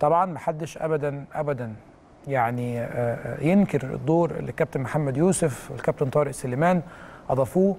طبعا محدش ابدا ابدا يعني آه، آه، ينكر الدور اللي الكابتن محمد يوسف والكابتن طارق سليمان اضافوه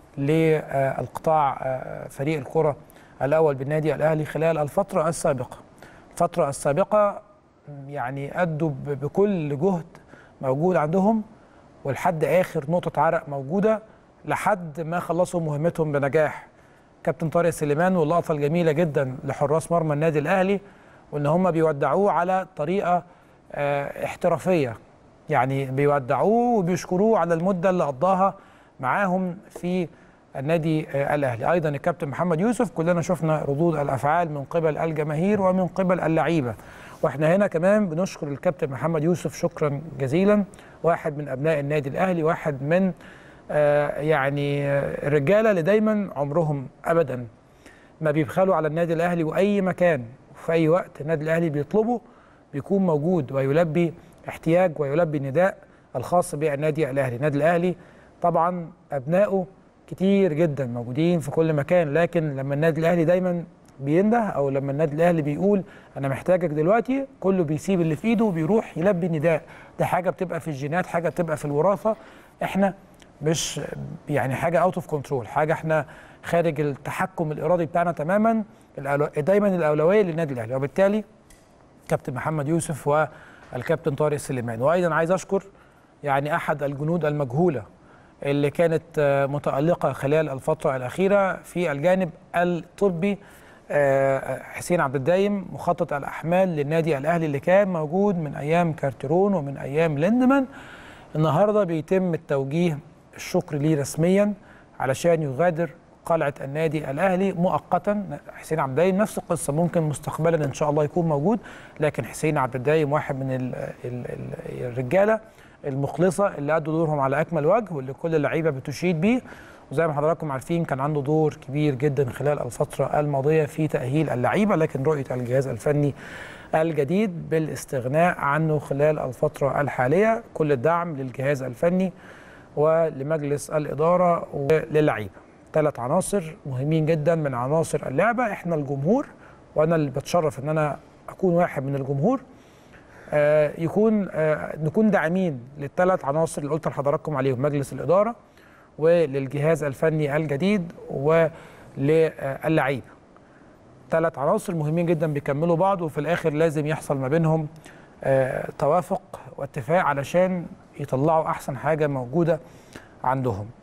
للقطاع فريق الكره الاول بالنادي الاهلي خلال الفتره السابقه الفتره السابقه يعني ادوا ب- بكل جهد موجود عندهم ولحد اخر نقطه عرق موجوده لحد ما خلصوا مهمتهم بنجاح كابتن طارق سليمان واللقطه الجميله جدا لحراس مرمى النادي الاهلي وان هم بيودعوه على طريقه آه، احترافيه يعني بيودعوه وبيشكروه على المده اللي قضاها معاهم في النادي آه، الاهلي ايضا الكابتن محمد يوسف كلنا شفنا ردود الافعال من قبل الجماهير ومن قبل اللعيبه واحنا هنا كمان بنشكر الكابتن محمد يوسف شكرا جزيلا واحد من ابناء النادي الاهلي واحد من آه، يعني آه، الرجاله اللي دايما عمرهم ابدا ما بيبخلوا على النادي الاهلي واي مكان وفي اي وقت النادي الاهلي بيطلبه بيكون موجود ويلبي احتياج ويلبي نداء الخاص بالنادي الاهلي النادي الاهلي طبعا ابنائه كتير جدا موجودين في كل مكان لكن لما النادي الاهلي دايما بينده او لما النادي الاهلي بيقول انا محتاجك دلوقتي كله بيسيب اللي في ايده وبيروح يلبي نداء ده حاجه بتبقى في الجينات حاجه بتبقى في الوراثه احنا مش يعني حاجه اوت اوف كنترول حاجه احنا خارج التحكم الارادي بتاعنا تماما الأولو... دايما الاولويه للنادي الاهلي وبالتالي كابتن محمد يوسف والكابتن طارق سليمان وايضا عايز اشكر يعني احد الجنود المجهوله اللي كانت آه، متالقه خلال الفتره الاخيره في الجانب الطبي آه، حسين عبد الدايم مخطط الاحمال للنادي الاهلي اللي كان موجود من ايام كارتيرون ومن ايام ليندمان النهارده بيتم التوجيه الشكر ليه رسميا علشان يغادر قلعه النادي الاهلي مؤقتا حسين عبد الدايم نفس القصه ممكن مستقبلا ان شاء الله يكون موجود لكن حسين عبد الدايم واحد من ال ال ال الرجاله المخلصه اللي ادوا دورهم على اكمل وجه واللي كل اللعيبه بتشيد بيه وزي ما حضراتكم عارفين كان عنده دور كبير جدا خلال الفتره الماضيه في تاهيل اللعيبه لكن رؤيه الجهاز الفني الجديد بالاستغناء عنه خلال الفتره الحاليه كل الدعم للجهاز الفني ولمجلس الاداره وللعيبه ثلاث عناصر مهمين جدا من عناصر اللعبه احنا الجمهور وانا اللي بتشرف ان انا اكون واحد من الجمهور آه، يكون آه، نكون داعمين للثلاث عناصر اللي قلت لحضراتكم عليهم مجلس الاداره وللجهاز الفني الجديد وللعيبه ثلاث عناصر مهمين جدا بيكملوا بعض وفي الاخر لازم يحصل ما بينهم آه، توافق واتفاق علشان يطلعوا احسن حاجه موجوده عندهم